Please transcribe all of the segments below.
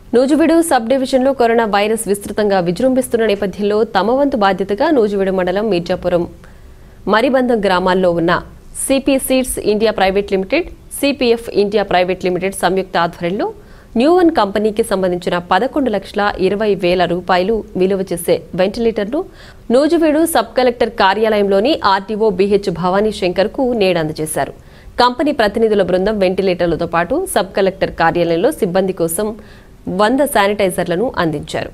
Nuzvid sub డివిజన్లో corona virus విస్తృతంగా విజృంభిస్తున్న నేపథ్యంలో తమ వంతు బాధ్యతగా నూజివీడు మండలం మీర్జాపురం మరిబంధం గ్రామాల్లో ఉన్న CP seeds India private limited CPF India private limited సంయుక్త ఆధ్వర్యంలో న్యూ వన్ కంపెనీకి సంబంధించిన పదకొండు లక్షల ఇరవై వేల రూపాయలు విలువ చేసే వెంటిలేటర్ను నూజివీడు సబ్ కలెక్టర్ కార్యాలయంలోని ఆర్టీఓ బిహెచ్ భవానీ శంకర్ కు నేడు అందజేశారు కంపెనీ ప్రతినిధుల బృందం వెంటిలేటర్లతో పాటు సబ్ కలెక్టర్ కార్యాలయంలో సిబ్బంది కోసం వంద శానిటైజర్లను అందించారు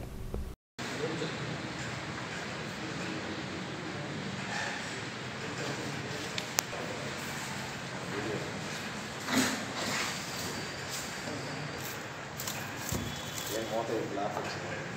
ఏం మోత గ్లాస్ వచ్చింది